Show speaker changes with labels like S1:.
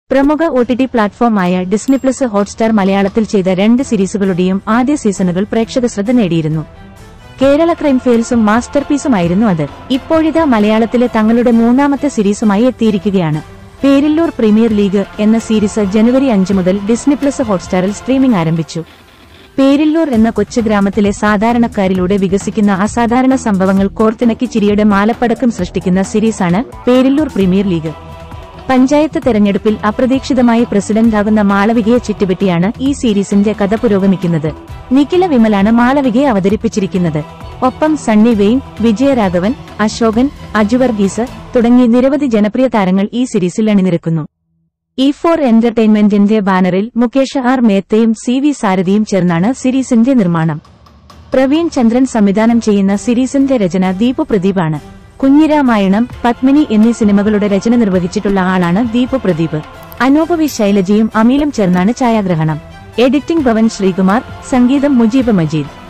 S1: പ്രമുഖ O T T പ്ലാറ്റ്ഫോമായ Disney plus Hotstar മലയാളത്തിൽ ചെയ്ത രണ്ട് സീരീസുകളുടെയും ആദ്യ സീസണുകൾ പ്രേക്ഷക ശ്രദ്ധ നേടിയിരുന്നു കേരള ക്രൈം ഫെയിൽസും മാസ്റ്റർ പീസുമായിരുന്നു അത് ഇപ്പോഴിതാ മലയാളത്തിലെ തങ്ങളുടെ മൂന്നാമത്തെ സീരീസുമായി എത്തിയിരിക്കുകയാണ് പേരില്ലൂർ പ്രീമിയർ ലീഗ് എന്ന സീരീസ് ജനുവരി അഞ്ച് മുതൽ ഡിസ്നി പ്ലസ് ഹോട്ട്സ്റ്റാറിൽ സ്ട്രീമിംഗ് ആരംഭിച്ചു പേരില്ലൂർ എന്ന കൊച്ചു ഗ്രാമത്തിലെ സാധാരണക്കാരിലൂടെ വികസിക്കുന്ന അസാധാരണ സംഭവങ്ങൾ കോർത്തിണക്കി ചിരിയുടെ മാലപ്പടക്കം സൃഷ്ടിക്കുന്ന സീരീസാണ് പേരില്ലൂർ പ്രീമിയർ ലീഗ് പഞ്ചായത്ത് തെരഞ്ഞെടുപ്പിൽ അപ്രതീക്ഷിതമായി പ്രസിഡന്റാകുന്ന മാളവികയെ ചുറ്റുപറ്റിയാണ് ഈ സീരീസിന്റെ കഥ പുരോഗമിക്കുന്നത് നിഖില വിമലാണ് മാളവികയെ അവതരിപ്പിച്ചിരിക്കുന്നത് ഒപ്പം സണ്ണി വെയിൻ വിജയരാഘവൻ അശോകൻ അജു വർഗീസ് തുടങ്ങി നിരവധി ജനപ്രിയ താരങ്ങൾ ഈ സീരീസിൽ അണിനിരക്കുന്നു ഇ ഫോർ എന്റർടൈൻമെന്റിന്റെ ബാനറിൽ മുകേഷ് ആർ മേത്തയും സി വി സാരഥിയും ചേർന്നാണ് സീരീസിന്റെ നിർമ്മാണം പ്രവീൺ ചന്ദ്രൻ സംവിധാനം ചെയ്യുന്ന സീരീസിന്റെ രചന ദീപു പ്രദീപാണ് കുഞ്ഞിരാമായണം പത്മിനി എന്നീ സിനിമകളുടെ രചന നിർവഹിച്ചിട്ടുള്ള ആളാണ് ദീപു പ്രദീപ് അനൂപ് വി ശൈലജയും അമീലും ചേർന്നാണ് ഛായാഗ്രഹണം എഡിറ്റിംഗ് ഭവൻ ശ്രീകുമാർ സംഗീതം മുജീബ് മജീദ്